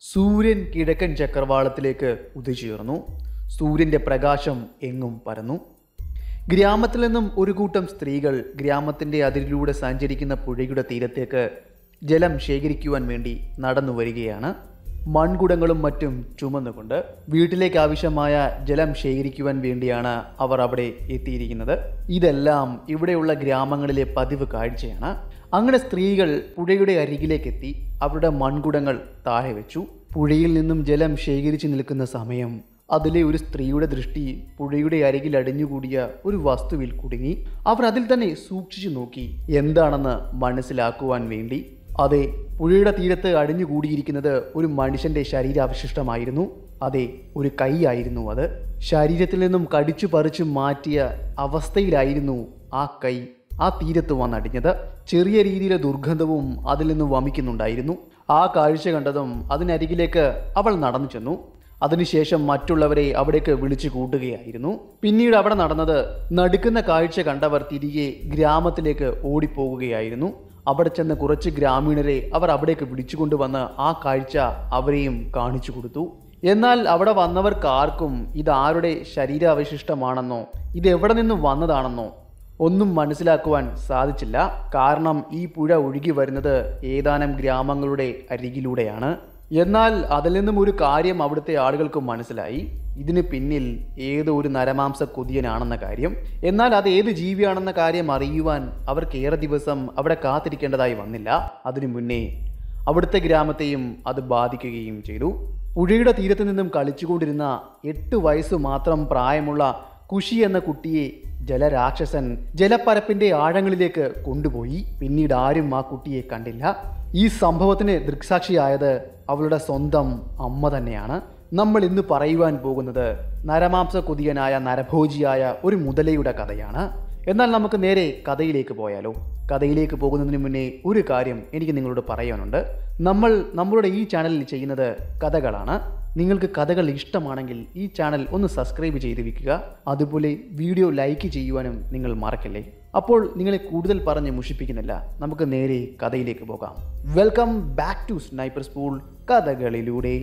സൂര്യൻ കിഴക്കൻ ചക്രവാളത്തിലേക്ക് ഉദിച്ചുയർന്നു സൂര്യൻ്റെ പ്രകാശം എങ്ങും പരന്നു ഗ്രാമത്തിൽ നിന്നും ഒരു കൂട്ടം സ്ത്രീകൾ ഗ്രാമത്തിൻ്റെ അതിരിലൂടെ സഞ്ചരിക്കുന്ന പുഴയുടെ തീരത്തേക്ക് ജലം ശേഖരിക്കുവാൻ വേണ്ടി നടന്നു വരികയാണ് മൺകുടങ്ങളും മറ്റും ചുമന്നുകൊണ്ട് വീട്ടിലേക്ക് ആവശ്യമായ ജലം ശേഖരിക്കുവാൻ വേണ്ടിയാണ് അവർ അവിടെ എത്തിയിരിക്കുന്നത് ഇതെല്ലാം ഇവിടെയുള്ള ഗ്രാമങ്ങളിലെ പതിവ് കാഴ്ചയാണ് അങ്ങനെ സ്ത്രീകൾ പുഴയുടെ അരികിലേക്ക് എത്തി അവരുടെ മൺകുടങ്ങൾ താഴെ വെച്ചു പുഴയിൽ നിന്നും ജലം ശേഖരിച്ചു നിൽക്കുന്ന സമയം അതിലെ ഒരു സ്ത്രീയുടെ ദൃഷ്ടി പുഴയുടെ അരികിൽ അടിഞ്ഞുകൂടിയ ഒരു വസ്തുവിൽ കുടുങ്ങി അവർ അതിൽ തന്നെ സൂക്ഷിച്ചു നോക്കി എന്താണെന്ന് മനസ്സിലാക്കുവാൻ വേണ്ടി അതെ പുഴയുടെ തീരത്ത് അടിഞ്ഞുകൂടിയിരിക്കുന്നത് ഒരു മനുഷ്യന്റെ ശരീരാവശിഷ്ടമായിരുന്നു അതെ ഒരു കൈയായിരുന്നു അത് ശരീരത്തിൽ നിന്നും കടിച്ചു പറിച്ചു മാറ്റിയ അവസ്ഥയിലായിരുന്നു ആ കൈ ആ തീരത്ത് വന്നടിഞ്ഞത് ചെറിയ രീതിയിലെ ദുർഗന്ധവും അതിൽ നിന്ന് വമിക്കുന്നുണ്ടായിരുന്നു ആ കാഴ്ച കണ്ടതും അതിനരികിലേക്ക് അവൾ നടന്നു ചെന്നു അതിനുശേഷം മറ്റുള്ളവരെ അവിടേക്ക് വിളിച്ചു കൂട്ടുകയായിരുന്നു പിന്നീട് അവിടെ നടന്നത് നടുക്കുന്ന കാഴ്ച കണ്ടവർ തിരികെ ഗ്രാമത്തിലേക്ക് ഓടിപ്പോകുകയായിരുന്നു അവിടെ ചെന്ന് കുറച്ച് ഗ്രാമീണരെ അവർ അവിടേക്ക് വിളിച്ചുകൊണ്ടുവന്ന് ആ കാഴ്ച അവരെയും കാണിച്ചു കൊടുത്തു എന്നാൽ അവിടെ വന്നവർക്കാർക്കും ഇത് ആരുടെ ശരീരാവശിഷ്ടമാണെന്നോ ഇത് എവിടെ നിന്നും വന്നതാണെന്നോ ഒന്നും മനസ്സിലാക്കുവാൻ സാധിച്ചില്ല കാരണം ഈ പുഴ ഒഴുകി വരുന്നത് ഏതാനും ഗ്രാമങ്ങളുടെ അരികിലൂടെയാണ് എന്നാൽ അതിൽ നിന്നും ഒരു കാര്യം അവിടുത്തെ ആളുകൾക്ക് മനസ്സിലായി ഇതിന് പിന്നിൽ ഏതോ ഒരു നരമാംസ കൊതിയനാണെന്ന കാര്യം എന്നാൽ അത് ഏത് ജീവിയാണെന്ന കാര്യം അറിയുവാൻ അവർക്ക് ഏറെ ദിവസം അവിടെ കാത്തിരിക്കേണ്ടതായി വന്നില്ല അതിനു മുന്നേ അവിടുത്തെ ഗ്രാമത്തെയും അത് ബാധിക്കുകയും ചെയ്തു പുഴയുടെ തീരത്ത് നിന്നും കളിച്ചുകൊണ്ടിരുന്ന എട്ട് വയസ്സ് മാത്രം പ്രായമുള്ള കുഷി എന്ന കുട്ടിയെ ജലരാക്ഷസൻ ജലപ്പരപ്പിന്റെ ആഴങ്ങളിലേക്ക് കൊണ്ടുപോയി പിന്നീട് ആരും ആ കുട്ടിയെ കണ്ടില്ല ഈ സംഭവത്തിന് ദൃക്സാക്ഷിയായത് അവളുടെ സ്വന്തം അമ്മ തന്നെയാണ് നമ്മൾ ഇന്ന് പറയുവാൻ പോകുന്നത് നരമാംസ കൊതിയനായ നരഭോജിയായ ഒരു മുതലയുടെ കഥയാണ് എന്നാൽ നമുക്ക് നേരെ കഥയിലേക്ക് പോയാലോ കഥയിലേക്ക് പോകുന്നതിന് മുന്നേ ഒരു കാര്യം എനിക്ക് നിങ്ങളോട് പറയാനുണ്ട് നമ്മൾ നമ്മളുടെ ഈ ചാനലിൽ ചെയ്യുന്നത് കഥകളാണ് നിങ്ങൾക്ക് കഥകൾ ഇഷ്ടമാണെങ്കിൽ ഈ ചാനൽ ഒന്ന് സബ്സ്ക്രൈബ് ചെയ്ത് വെക്കുക അതുപോലെ വീഡിയോ ലൈക്ക് ചെയ്യുവാനും നിങ്ങൾ മറക്കല്ലേ അപ്പോൾ നിങ്ങളെ കൂടുതൽ പറഞ്ഞ് മുഷിപ്പിക്കുന്നില്ല നമുക്ക് നേരെ കഥയിലേക്ക് പോകാം welcome back to sniper school കഥകളിലൂടെ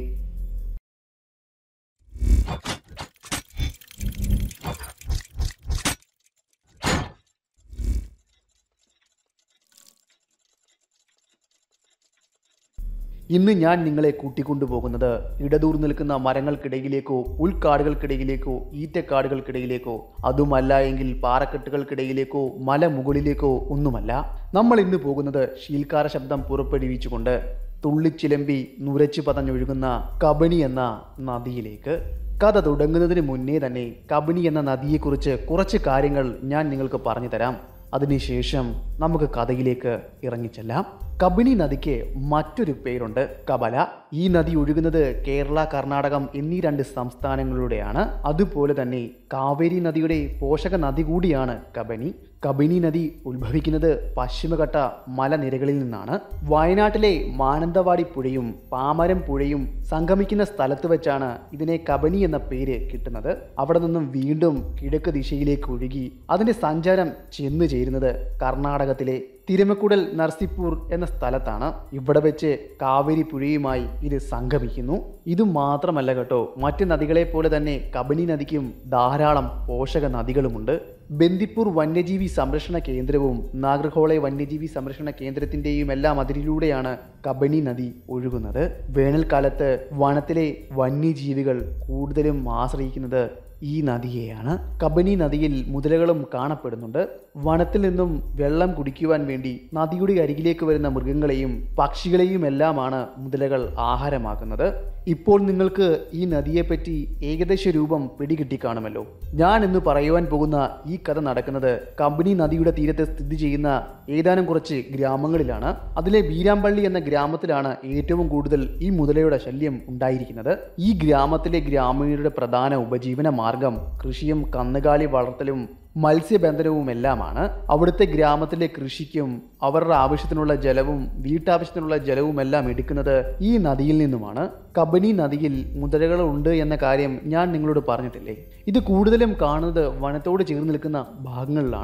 ഇന്ന് ഞാൻ നിങ്ങളെ കൂട്ടിക്കൊണ്ടുപോകുന്നത് ഇടതൂർ നിൽക്കുന്ന മരങ്ങൾക്കിടയിലേക്കോ പുൽക്കാടുകൾക്കിടയിലേക്കോ ഈറ്റക്കാടുകൾക്കിടയിലേക്കോ അതുമല്ല എങ്കിൽ പാറക്കെട്ടുകൾക്കിടയിലേക്കോ മലമുകളിലേക്കോ ഒന്നുമല്ല നമ്മൾ ഇന്ന് പോകുന്നത് ശീൽക്കാര ശബ്ദം പുറപ്പെടുവിച്ചുകൊണ്ട് തുള്ളിച്ചിലമ്പി നുരച്ചു പതഞ്ഞൊഴുകുന്ന കബനി എന്ന നദിയിലേക്ക് കഥ തുടങ്ങുന്നതിന് മുന്നേ തന്നെ കബനി എന്ന നദിയെക്കുറിച്ച് കുറച്ച് കാര്യങ്ങൾ ഞാൻ നിങ്ങൾക്ക് പറഞ്ഞു തരാം അതിനുശേഷം നമുക്ക് കഥയിലേക്ക് ഇറങ്ങിച്ചെല്ലാം കബിനി നദിക്ക് മറ്റൊരു പേരുണ്ട് കബല ഈ നദി ഒഴുകുന്നത് കേരള കർണാടകം എന്നീ രണ്ട് സംസ്ഥാനങ്ങളിലൂടെയാണ് അതുപോലെ തന്നെ കാവേരി നദിയുടെ പോഷക നദി കൂടിയാണ് കബനി കബിനി നദി ഉത്ഭവിക്കുന്നത് പശ്ചിമഘട്ട മലനിരകളിൽ നിന്നാണ് വയനാട്ടിലെ മാനന്തവാടി പുഴയും പാമരം പുഴയും സംഗമിക്കുന്ന സ്ഥലത്ത് വെച്ചാണ് ഇതിനെ കബനി എന്ന പേര് കിട്ടുന്നത് അവിടെ നിന്നും വീണ്ടും കിഴക്ക് ദിശയിലേക്ക് ഒഴുകി അതിന്റെ സഞ്ചാരം ചെന്നു ചേരുന്നത് കർണാടകത്തിലെ തിരുമക്കുടൽ നർസിപ്പൂർ എന്ന സ്ഥലത്താണ് ഇവിടെ വെച്ച് കാവേരി പുഴയുമായി ഇത് സംഗമിക്കുന്നു ഇത് മാത്രമല്ല കേട്ടോ മറ്റ് നദികളെ പോലെ തന്നെ കബനി നദിക്കും ധാരാളം പോഷക നദികളുമുണ്ട് ബന്ദിപ്പൂർ വന്യജീവി സംരക്ഷണ കേന്ദ്രവും നാഗർഹോളെ വന്യജീവി സംരക്ഷണ കേന്ദ്രത്തിൻ്റെയും എല്ലാം അതിരിലൂടെയാണ് കബനി നദി ഒഴുകുന്നത് വേനൽക്കാലത്ത് വനത്തിലെ വന്യജീവികൾ കൂടുതലും ആശ്രയിക്കുന്നത് ഈ നദിയെയാണ് കബനി നദിയിൽ മുതലകളും കാണപ്പെടുന്നുണ്ട് വനത്തിൽ നിന്നും വെള്ളം കുടിക്കുവാൻ വേണ്ടി നദിയുടെ അരികിലേക്ക് വരുന്ന മൃഗങ്ങളെയും പക്ഷികളെയും എല്ലാമാണ് മുതലകൾ ആഹാരമാക്കുന്നത് ഇപ്പോൾ നിങ്ങൾക്ക് ഈ നദിയെപ്പറ്റി ഏകദേശ രൂപം പിടികിട്ടി കാണുമല്ലോ ഞാൻ ഇന്ന് പറയുവാൻ പോകുന്ന ഈ കഥ നടക്കുന്നത് കമ്പനി നദിയുടെ തീരത്ത് സ്ഥിതി ചെയ്യുന്ന ഏതാനും കുറച്ച് ഗ്രാമങ്ങളിലാണ് അതിലെ ബീരാമ്പള്ളി എന്ന ഗ്രാമത്തിലാണ് ഏറ്റവും കൂടുതൽ ഈ മുതലയുടെ ശല്യം ഉണ്ടായിരിക്കുന്നത് ഈ ഗ്രാമത്തിലെ ഗ്രാമീണരുടെ പ്രധാന ഉപജീവന മാർഗം കൃഷിയും കന്നുകാലി വളർത്തലും മത്സ്യബന്ധനവും എല്ലാമാണ് അവിടുത്തെ ഗ്രാമത്തിലെ കൃഷിക്കും അവരുടെ ആവശ്യത്തിനുള്ള ജലവും വീട്ടാവശ്യത്തിനുള്ള ജലവും എല്ലാം എടുക്കുന്നത് ഈ നദിയിൽ നിന്നുമാണ് കബനി നദിയിൽ മുതലകൾ ഉണ്ട് എന്ന കാര്യം ഞാൻ നിങ്ങളോട് പറഞ്ഞിട്ടില്ലേ ഇത് കൂടുതലും കാണുന്നത് വനത്തോട് ചേർന്ന് നിൽക്കുന്ന ഭാഗങ്ങളിലാണ്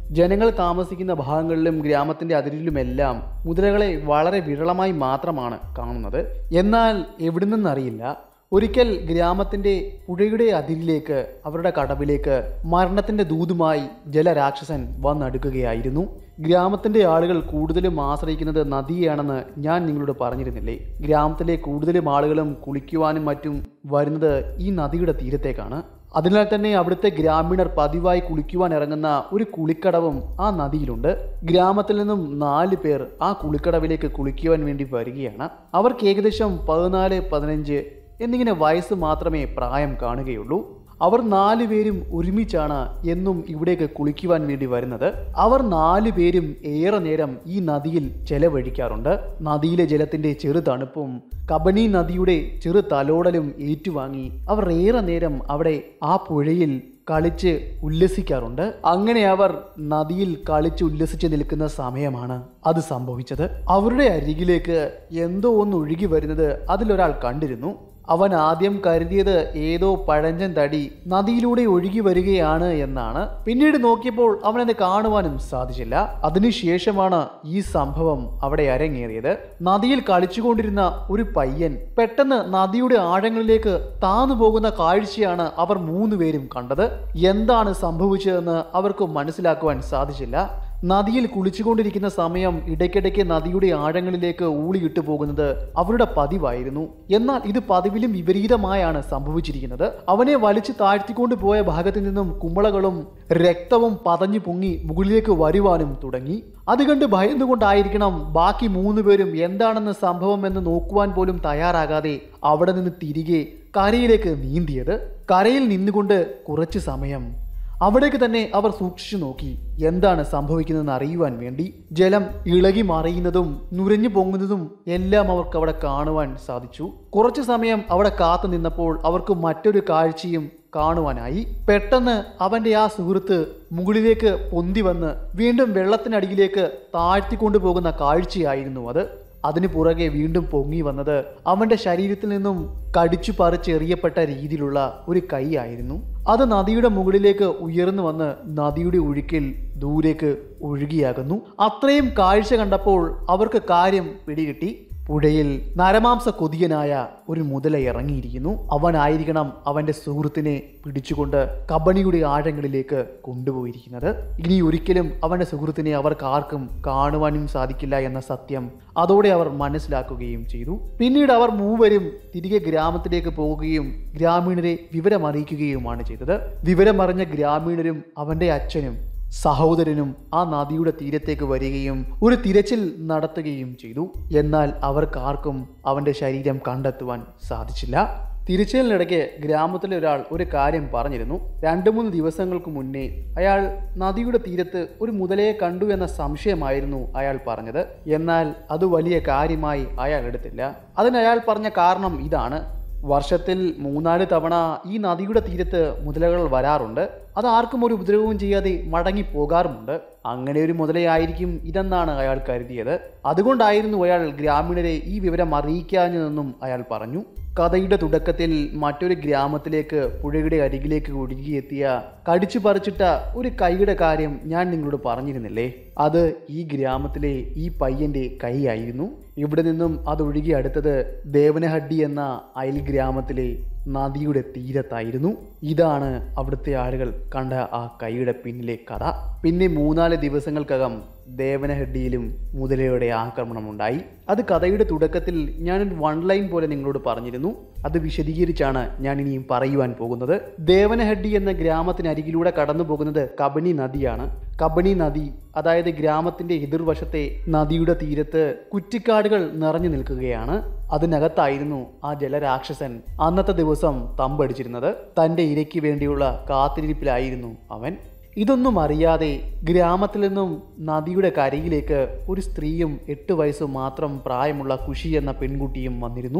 ജനങ്ങൾ താമസിക്കുന്ന ഭാഗങ്ങളിലും ഗ്രാമത്തിന്റെ അതിരിലുമെല്ലാം മുതലകളെ വളരെ വിരളമായി മാത്രമാണ് കാണുന്നത് എന്നാൽ എവിടെ നിന്നറിയില്ല ഒരിക്കൽ ഗ്രാമത്തിന്റെ പുഴയുടെ അതിരിലേക്ക് അവരുടെ കടവിലേക്ക് മരണത്തിന്റെ ദൂതുമായി ജലരാക്ഷസൻ വന്നടുക്കുകയായിരുന്നു ഗ്രാമത്തിന്റെ ആളുകൾ കൂടുതലും ആശ്രയിക്കുന്നത് നദിയാണെന്ന് ഞാൻ നിങ്ങളോട് പറഞ്ഞിരുന്നില്ലേ ഗ്രാമത്തിലെ കൂടുതലും ആളുകളും കുളിക്കുവാനും മറ്റും വരുന്നത് ഈ നദിയുടെ തീരത്തേക്കാണ് അതിനാൽ തന്നെ അവിടുത്തെ ഗ്രാമീണർ പതിവായി കുളിക്കുവാൻ ഇറങ്ങുന്ന ഒരു കുളിക്കടവും ആ നദിയിലുണ്ട് ഗ്രാമത്തിൽ നിന്നും നാല് പേർ ആ കുളിക്കടവിലേക്ക് കുളിക്കുവാൻ വേണ്ടി വരികയാണ് അവർക്ക് ഏകദേശം പതിനാല് പതിനഞ്ച് എന്നിങ്ങനെ വയസ്സ് മാത്രമേ പ്രായം കാണുകയുള്ളൂ അവർ നാല് പേരും ഒരുമിച്ചാണ് എന്നും ഇവിടേക്ക് കുളിക്കുവാൻ വേണ്ടി വരുന്നത് അവർ നാല് പേരും ഏറെ നേരം ഈ നദിയിൽ ചെലവഴിക്കാറുണ്ട് നദിയിലെ ജലത്തിന്റെ ചെറു തണുപ്പും കബനി നദിയുടെ ചെറു തലോടലും ഏറ്റുവാങ്ങി അവർ ഏറെ നേരം അവിടെ ആ പുഴയിൽ കളിച്ച് ഉല്ലസിക്കാറുണ്ട് അങ്ങനെ അവർ നദിയിൽ കളിച്ച് ഉല്ലസിച്ച് നിൽക്കുന്ന സമയമാണ് അത് സംഭവിച്ചത് അവരുടെ അരികിലേക്ക് എന്തോ ഒന്ന് ഒഴുകി വരുന്നത് അതിലൊരാൾ കണ്ടിരുന്നു അവൻ ആദ്യം കരുതിയത് ഏതോ പഴഞ്ചൻ തടി നദിയിലൂടെ ഒഴുകി വരികയാണ് എന്നാണ് പിന്നീട് നോക്കിയപ്പോൾ അവനത് കാണുവാനും സാധിച്ചില്ല അതിനുശേഷമാണ് ഈ സംഭവം അവിടെ അരങ്ങേറിയത് നദിയിൽ കളിച്ചുകൊണ്ടിരുന്ന ഒരു പയ്യൻ പെട്ടെന്ന് നദിയുടെ ആഴങ്ങളിലേക്ക് താന്നു പോകുന്ന കാഴ്ചയാണ് അവർ മൂന്നുപേരും കണ്ടത് എന്താണ് സംഭവിച്ചതെന്ന് അവർക്ക് മനസ്സിലാക്കുവാൻ സാധിച്ചില്ല നദിയിൽ കുളിച്ചുകൊണ്ടിരിക്കുന്ന സമയം ഇടയ്ക്കിടയ്ക്ക് നദിയുടെ ആഴങ്ങളിലേക്ക് ഊളിയിട്ടു പോകുന്നത് അവരുടെ പതിവായിരുന്നു എന്നാൽ ഇത് പതിവിലും വിപരീതമായാണ് സംഭവിച്ചിരിക്കുന്നത് അവനെ വലിച്ചു താഴ്ത്തിക്കൊണ്ട് പോയ ഭാഗത്തു നിന്നും കുമ്പളകളും രക്തവും പതഞ്ഞു പൊങ്ങി മുകളിലേക്ക് വരുവാനും തുടങ്ങി അത് കണ്ട് ഭയന്നുകൊണ്ടായിരിക്കണം ബാക്കി മൂന്ന് പേരും എന്താണെന്ന് സംഭവം എന്ന് നോക്കുവാൻ പോലും തയ്യാറാകാതെ അവിടെ നിന്ന് തിരികെ കരയിലേക്ക് നീന്തിയത് കരയിൽ നിന്നുകൊണ്ട് കുറച്ച് സമയം അവിടേക്ക് തന്നെ അവർ സൂക്ഷിച്ചു നോക്കി എന്താണ് സംഭവിക്കുന്നതെന്ന് അറിയുവാൻ വേണ്ടി ജലം ഇളകി മറിയുന്നതും നുരഞ്ഞു പൊങ്ങുന്നതും എല്ലാം അവർക്ക് അവിടെ കാണുവാൻ സാധിച്ചു കുറച്ചു സമയം അവിടെ കാത്തു നിന്നപ്പോൾ അവർക്ക് മറ്റൊരു കാഴ്ചയും കാണുവാനായി പെട്ടെന്ന് അവന്റെ ആ സുഹൃത്ത് മുകളിലേക്ക് പൊന്തി വന്ന് വീണ്ടും വെള്ളത്തിനടിയിലേക്ക് താഴ്ത്തിക്കൊണ്ടു പോകുന്ന കാഴ്ചയായിരുന്നു അത് അതിനു പുറകെ വീണ്ടും പൊങ്ങി വന്നത് അവന്റെ ശരീരത്തിൽ നിന്നും കടിച്ചു പറിച്ചെറിയപ്പെട്ട രീതിയിലുള്ള ഒരു കൈ ആയിരുന്നു അത് നദിയുടെ മുകളിലേക്ക് ഉയർന്നു വന്ന് നദിയുടെ ഒഴുക്കിൽ ദൂരേക്ക് ഒഴുകിയാകുന്നു അത്രയും കാഴ്ച കണ്ടപ്പോൾ അവർക്ക് കാര്യം പിടികിട്ടി പുഴയിൽ നരമാംസ കൊതിയനായ ഒരു മുതല ഇറങ്ങിയിരിക്കുന്നു അവനായിരിക്കണം അവന്റെ സുഹൃത്തിനെ പിടിച്ചുകൊണ്ട് കബണിയുടെ ആഴങ്ങളിലേക്ക് കൊണ്ടുപോയിരിക്കുന്നത് ഇനി ഒരിക്കലും അവന്റെ സുഹൃത്തിനെ അവർക്ക് ആർക്കും കാണുവാനും സാധിക്കില്ല എന്ന സത്യം അതോടെ അവർ മനസ്സിലാക്കുകയും ചെയ്തു പിന്നീട് അവർ മൂവരും തിരികെ ഗ്രാമത്തിലേക്ക് പോവുകയും ഗ്രാമീണരെ വിവരമറിയിക്കുകയുമാണ് ചെയ്തത് വിവരമറിഞ്ഞ ഗ്രാമീണരും അവന്റെ അച്ഛനും സഹോദരനും ആ നദിയുടെ തീരത്തേക്ക് വരികയും ഒരു തിരച്ചിൽ നടത്തുകയും ചെയ്തു എന്നാൽ അവർക്കാർക്കും അവന്റെ ശരീരം കണ്ടെത്തുവാൻ സാധിച്ചില്ല തിരച്ചിലിനിടയ്ക്ക് ഗ്രാമത്തിലെ ഒരാൾ ഒരു കാര്യം പറഞ്ഞിരുന്നു രണ്ട് മൂന്ന് ദിവസങ്ങൾക്ക് മുന്നേ അയാൾ നദിയുടെ തീരത്ത് ഒരു മുതലയെ കണ്ടു എന്ന സംശയമായിരുന്നു അയാൾ പറഞ്ഞത് എന്നാൽ അത് വലിയ കാര്യമായി അയാൾ എടുത്തില്ല അതിന് അയാൾ പറഞ്ഞ കാരണം ഇതാണ് വർഷത്തിൽ മൂന്നാല് തവണ ഈ നദിയുടെ തീരത്ത് മുതലകൾ വരാറുണ്ട് അത് ആർക്കും ഒരു ഉപദ്രവവും ചെയ്യാതെ മടങ്ങി പോകാറുമുണ്ട് അങ്ങനെ ഒരു മുതലയായിരിക്കും ഇതെന്നാണ് അയാൾ കരുതിയത് അതുകൊണ്ടായിരുന്നു അയാൾ ഗ്രാമീണരെ ഈ വിവരം അറിയിക്കാഞ്ഞതെന്നും അയാൾ പറഞ്ഞു കഥയുടെ തുടക്കത്തിൽ മറ്റൊരു ഗ്രാമത്തിലേക്ക് പുഴയുടെ അരികിലേക്ക് ഒഴുകിയെത്തിയ കടിച്ചു പറിച്ചിട്ട ഒരു കൈയുടെ കാര്യം ഞാൻ നിങ്ങളോട് പറഞ്ഞിരുന്നില്ലേ അത് ഈ ഗ്രാമത്തിലെ ഈ പയ്യന്റെ കൈയായിരുന്നു ഇവിടെ നിന്നും അത് ഒഴുകി അടുത്തത് ദേവനഹഡ്ഡി എന്ന അയൽ ഗ്രാമത്തിലെ നദിയുടെ തീരത്തായിരുന്നു ഇതാണ് അവിടുത്തെ ആളുകൾ കണ്ട ആ കൈയുടെ പിന്നിലെ കഥ പിന്നെ മൂന്നാല് ദിവസങ്ങൾക്കകം ദേവനഹഡ്ഡിയിലും മുതലയുടെ ആക്രമണമുണ്ടായി അത് കഥയുടെ തുടക്കത്തിൽ ഞാനൊരു വൺ ലൈൻ പോലെ നിങ്ങളോട് പറഞ്ഞിരുന്നു അത് വിശദീകരിച്ചാണ് ഞാൻ ഇനിയും പറയുവാൻ പോകുന്നത് ദേവനഹഡ്ഡി എന്ന ഗ്രാമത്തിനരികിലൂടെ കടന്നു പോകുന്നത് കബനി നദിയാണ് കബനി നദി അതായത് ഗ്രാമത്തിന്റെ എതിർവശത്തെ നദിയുടെ തീരത്ത് കുറ്റിക്കാടുകൾ നിറഞ്ഞു നിൽക്കുകയാണ് അതിനകത്തായിരുന്നു ആ ജലരാക്ഷസൻ അന്നത്തെ ദിവസം തമ്പടിച്ചിരുന്നത് തന്റെ ഇരയ്ക്ക് വേണ്ടിയുള്ള കാത്തിരിപ്പിലായിരുന്നു അവൻ ഇതൊന്നും അറിയാതെ ഗ്രാമത്തിൽ നിന്നും നദിയുടെ കരയിലേക്ക് ഒരു സ്ത്രീയും എട്ട് വയസ്സ് മാത്രം പ്രായമുള്ള കുഷി എന്ന പെൺകുട്ടിയും വന്നിരുന്നു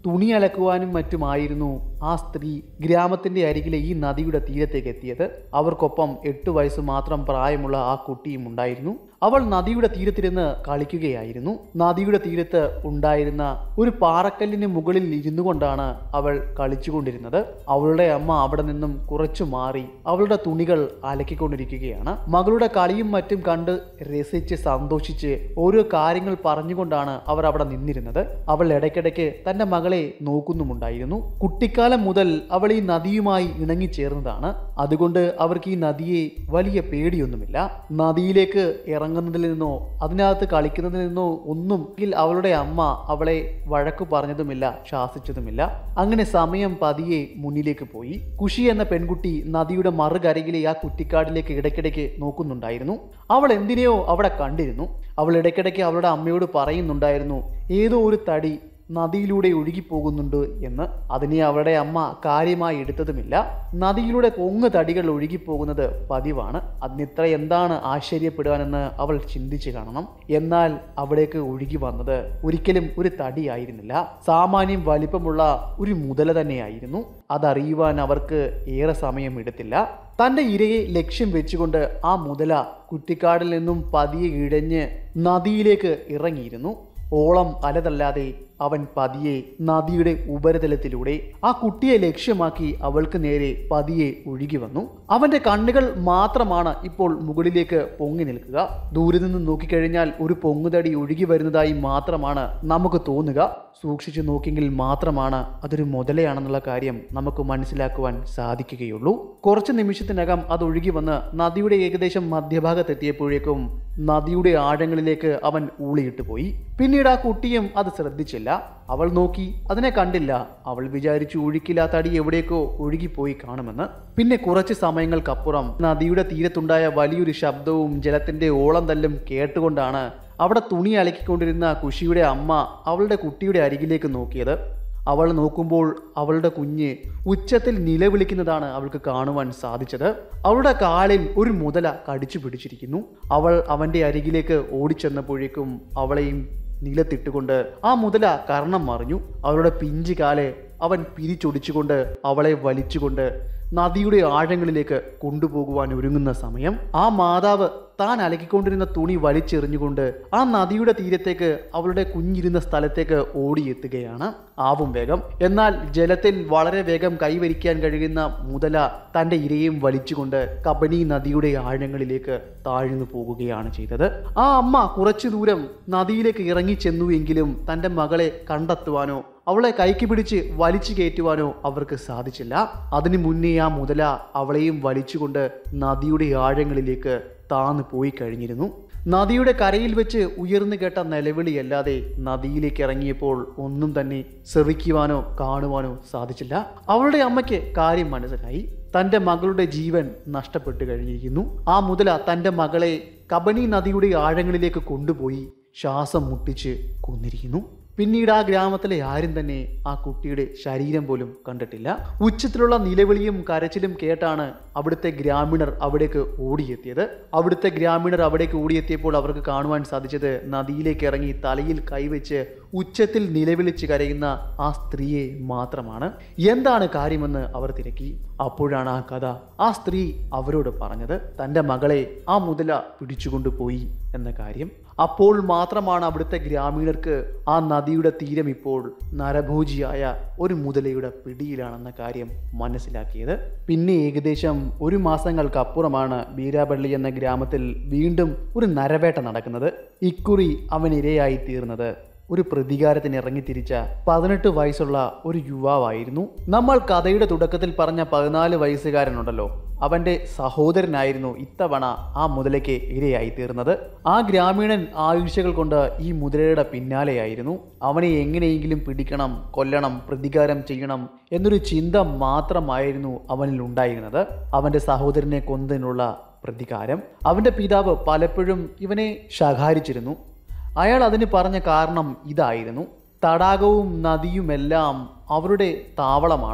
തുണി അലക്കുവാനും മറ്റുമായിരുന്നു ആ സ്ത്രീ ഗ്രാമത്തിന്റെ അരികിലെ ഈ നദിയുടെ തീരത്തേക്ക് എത്തിയത് അവർക്കൊപ്പം എട്ട് വയസ്സ് മാത്രം പ്രായമുള്ള ആ കുട്ടിയും ഉണ്ടായിരുന്നു അവൾ നദിയുടെ തീരത്തിരുന്ന് കളിക്കുകയായിരുന്നു നദിയുടെ തീരത്ത് ഉണ്ടായിരുന്ന ഒരു പാറക്കല്ലിന് മുകളിൽ ഇരുന്നു കൊണ്ടാണ് അവൾ കളിച്ചുകൊണ്ടിരുന്നത് അവളുടെ അമ്മ അവിടെ നിന്നും കുറച്ചു മാറി അവളുടെ തുണികൾ അലക്കിക്കൊണ്ടിരിക്കുകയാണ് മകളുടെ കളിയും മറ്റും കണ്ട് രസിച്ച് സന്തോഷിച്ച് ഓരോ കാര്യങ്ങൾ പറഞ്ഞുകൊണ്ടാണ് അവർ അവിടെ നിന്നിരുന്നത് അവൾ ഇടയ്ക്കിടയ്ക്ക് തന്റെ മകളെ നോക്കുന്നുമുണ്ടായിരുന്നു കുട്ടിക്കാലം മുതൽ അവൾ ഈ നദിയുമായി ഇണങ്ങിച്ചേർന്നതാണ് അതുകൊണ്ട് അവർക്ക് ഈ നദിയെ വലിയ പേടിയൊന്നുമില്ല നദിയിലേക്ക് ഇറങ്ങുന്നതിൽ നിന്നോ അതിനകത്ത് കളിക്കുന്നതിൽ നിന്നോ ഒന്നും ഇതിൽ അവളുടെ അമ്മ അവളെ വഴക്കു പറഞ്ഞതുമില്ല ശാസിച്ചതുമില്ല അങ്ങനെ സമയം പതിയെ മുന്നിലേക്ക് പോയി കുഷി എന്ന പെൺകുട്ടി നദിയുടെ മറുകരയിലെ ആ കുറ്റിക്കാടിലേക്ക് ഇടയ്ക്കിടയ്ക്ക് നോക്കുന്നുണ്ടായിരുന്നു അവൾ എന്തിനെയോ അവിടെ കണ്ടിരുന്നു അവൾ ഇടയ്ക്കിടയ്ക്ക് അവളുടെ അമ്മയോട് പറയുന്നുണ്ടായിരുന്നു ഏതോ ഒരു തടി നദിയിലൂടെ ഒഴുകിപ്പോകുന്നുണ്ട് എന്ന് അതിനെ അവളുടെ അമ്മ കാര്യമായി എടുത്തതുമില്ല നദിയിലൂടെ പൊങ്ങ് തടികൾ ഒഴുകിപ്പോകുന്നത് പതിവാണ് അതിനിത്ര എന്താണ് ആശ്ചര്യപ്പെടുവാനെന്ന് അവൾ ചിന്തിച്ചു കാണണം എന്നാൽ അവിടേക്ക് ഒഴുകി വന്നത് ഒരിക്കലും ഒരു തടിയായിരുന്നില്ല സാമാന്യം വലിപ്പമുള്ള ഒരു മുതല തന്നെയായിരുന്നു അതറിയുവാൻ അവർക്ക് ഏറെ സമയം എടുത്തില്ല തന്റെ ഇരയെ ലക്ഷ്യം വെച്ചുകൊണ്ട് ആ മുതല കുറ്റിക്കാടിൽ നിന്നും പതിയെ ഇഴഞ്ഞ് നദിയിലേക്ക് ഇറങ്ങിയിരുന്നു ഓളം അലതല്ലാതെ അവൻ പതിയെ നദിയുടെ ഉപരിതലത്തിലൂടെ ആ കുട്ടിയെ ലക്ഷ്യമാക്കി അവൾക്ക് നേരെ പതിയെ ഒഴുകി വന്നു അവന്റെ കണ്ണുകൾ മാത്രമാണ് ഇപ്പോൾ മുകളിലേക്ക് പൊങ്ങി നിൽക്കുക ദൂരെ നിന്ന് നോക്കിക്കഴിഞ്ഞാൽ ഒരു പൊങ്ങുതടി ഒഴുകി വരുന്നതായി മാത്രമാണ് നമുക്ക് തോന്നുക സൂക്ഷിച്ചു നോക്കിയെങ്കിൽ മാത്രമാണ് അതൊരു മുതലയാണെന്നുള്ള കാര്യം നമുക്ക് മനസ്സിലാക്കുവാൻ സാധിക്കുകയുള്ളൂ കുറച്ച് നിമിഷത്തിനകം അത് ഒഴുകി വന്ന് നദിയുടെ ഏകദേശം മധ്യഭാഗത്തെത്തിയപ്പോഴേക്കും നദിയുടെ ആഴങ്ങളിലേക്ക് അവൻ ഊളിയിട്ട് പോയി പിന്നീട് ആ കുട്ടിയും അത് ശ്രദ്ധിച്ചില്ല അവൾ നോക്കി അതിനെ കണ്ടില്ല അവൾ വിചാരിച്ചു ഒഴുക്കില്ല തടി എവിടേക്കോ ഒഴുകിപ്പോയി കാണുമെന്ന് പിന്നെ കുറച്ച് സമയങ്ങൾക്കപ്പുറം നദിയുടെ തീരത്തുണ്ടായ വലിയൊരു ശബ്ദവും ജലത്തിന്റെ ഓളം തല്ലും കേട്ടുകൊണ്ടാണ് അവിടെ തുണി അലക്കിക്കൊണ്ടിരുന്ന കുഷിയുടെ അമ്മ അവളുടെ കുട്ടിയുടെ അരികിലേക്ക് നോക്കിയത് അവൾ നോക്കുമ്പോൾ അവളുടെ കുഞ്ഞ് ഉച്ചത്തിൽ നിലവിളിക്കുന്നതാണ് അവൾക്ക് കാണുവാൻ സാധിച്ചത് അവളുടെ കാലിൽ ഒരു മുതല കടിച്ചു പിടിച്ചിരിക്കുന്നു അവൾ അവന്റെ അരികിലേക്ക് ഓടിച്ചെന്നപ്പോഴേക്കും അവളെയും നിലത്തിട്ടുകൊണ്ട് ആ മുതല കർണം മറിഞ്ഞു അവളുടെ പിഞ്ചു കാലെ അവൻ പിരിച്ചൊടിച്ചുകൊണ്ട് അവളെ വലിച്ചുകൊണ്ട് നദിയുടെ ആഴങ്ങളിലേക്ക് കൊണ്ടുപോകുവാൻ ഒരുങ്ങുന്ന സമയം ആ മാതാവ് താൻ അലക്കിക്കൊണ്ടിരുന്ന തുണി വലിച്ചെറിഞ്ഞുകൊണ്ട് ആ നദിയുടെ തീരത്തേക്ക് അവളുടെ കുഞ്ഞിരുന്ന സ്ഥലത്തേക്ക് ഓടിയെത്തുകയാണ് ആവും വേഗം എന്നാൽ ജലത്തിൽ വളരെ വേഗം കൈവരിക്കാൻ കഴിയുന്ന മുതല തന്റെ ഇരയും വലിച്ചുകൊണ്ട് കബനി നദിയുടെ ആഴങ്ങളിലേക്ക് താഴ്ന്നു പോകുകയാണ് ചെയ്തത് ആ അമ്മ കുറച്ചു ദൂരം നദിയിലേക്ക് ഇറങ്ങി ചെന്നുവെങ്കിലും തന്റെ മകളെ കണ്ടെത്തുവാനോ അവളെ കൈക്ക് പിടിച്ച് വലിച്ചു കയറ്റുവാനോ അവർക്ക് സാധിച്ചില്ല അതിനു മുന്നേ ആ മുതല അവളെയും വലിച്ചുകൊണ്ട് നദിയുടെ ആഴങ്ങളിലേക്ക് താന്നു പോയി കഴിഞ്ഞിരുന്നു നദിയുടെ കരയിൽ വെച്ച് ഉയർന്നു കേട്ട നിലവിളിയല്ലാതെ നദിയിലേക്ക് ഇറങ്ങിയപ്പോൾ ഒന്നും തന്നെ ശ്രവിക്കുവാനോ കാണുവാനോ സാധിച്ചില്ല അവളുടെ അമ്മയ്ക്ക് കാര്യം മനസ്സിലായി തൻ്റെ മകളുടെ ജീവൻ നഷ്ടപ്പെട്ടു കഴിഞ്ഞിരിക്കുന്നു ആ മുതല തൻ്റെ മകളെ കബനി നദിയുടെ ആഴങ്ങളിലേക്ക് കൊണ്ടുപോയി ശ്വാസം മുട്ടിച്ച് കൊന്നിരിക്കുന്നു പിന്നീട് ആ ഗ്രാമത്തിലെ ആരും തന്നെ ആ കുട്ടിയുടെ ശരീരം പോലും കണ്ടിട്ടില്ല ഉച്ചത്തിലുള്ള നിലവിളിയും കരച്ചിലും കേട്ടാണ് അവിടുത്തെ ഗ്രാമീണർ അവിടേക്ക് ഓടിയെത്തിയത് അവിടുത്തെ ഗ്രാമീണർ അവിടേക്ക് ഓടിയെത്തിയപ്പോൾ അവർക്ക് കാണുവാൻ സാധിച്ചത് നദിയിലേക്ക് ഇറങ്ങി തലയിൽ കൈവച്ച് ഉച്ചത്തിൽ നിലവിളിച്ച് കരയുന്ന ആ സ്ത്രീയെ മാത്രമാണ് എന്താണ് കാര്യമെന്ന് അവർ തിരക്കി അപ്പോഴാണ് ആ കഥ ആ സ്ത്രീ അവരോട് പറഞ്ഞത് തൻ്റെ മകളെ ആ മുതല പിടിച്ചുകൊണ്ടുപോയി എന്ന കാര്യം അപ്പോൾ മാത്രമാണ് അവിടുത്തെ ഗ്രാമീണർക്ക് ആ നദിയുടെ തീരം ഇപ്പോൾ നരഭോജിയായ ഒരു മുതലയുടെ പിടിയിലാണെന്ന കാര്യം മനസ്സിലാക്കിയത് പിന്നെ ഏകദേശം ഒരു മാസങ്ങൾക്കപ്പുറമാണ് ബീരാപള്ളി എന്ന ഗ്രാമത്തിൽ വീണ്ടും ഒരു നരവേട്ട നടക്കുന്നത് ഇക്കുറി അവൻ ഇരയായി തീർന്നത് ഒരു പ്രതികാരത്തിന് ഇറങ്ങിത്തിരിച്ച പതിനെട്ട് വയസ്സുള്ള ഒരു യുവാവായിരുന്നു നമ്മൾ കഥയുടെ തുടക്കത്തിൽ പറഞ്ഞ പതിനാല് വയസ്സുകാരനുണ്ടല്ലോ അവന്റെ സഹോദരനായിരുന്നു ഇത്തവണ ആ മുതലയ്ക്ക് ഇരയായി തീർന്നത് ആ ഗ്രാമീണൻ ആയുഷകൾ കൊണ്ട് ഈ മുതലയുടെ പിന്നാലെയായിരുന്നു അവനെ എങ്ങനെയെങ്കിലും പിടിക്കണം കൊല്ലണം പ്രതികാരം ചെയ്യണം എന്നൊരു ചിന്ത മാത്രമായിരുന്നു അവനിൽ ഉണ്ടായിരുന്നത് അവന്റെ സഹോദരനെ കൊന്നതിനുള്ള പ്രതികാരം അവന്റെ പിതാവ് പലപ്പോഴും ഇവനെ ശകാരിച്ചിരുന്നു അയാൾ അതിന് പറഞ്ഞ കാരണം ഇതായിരുന്നു തടാകവും നദിയുമെല്ലാം അവരുടെ താവളമാണ്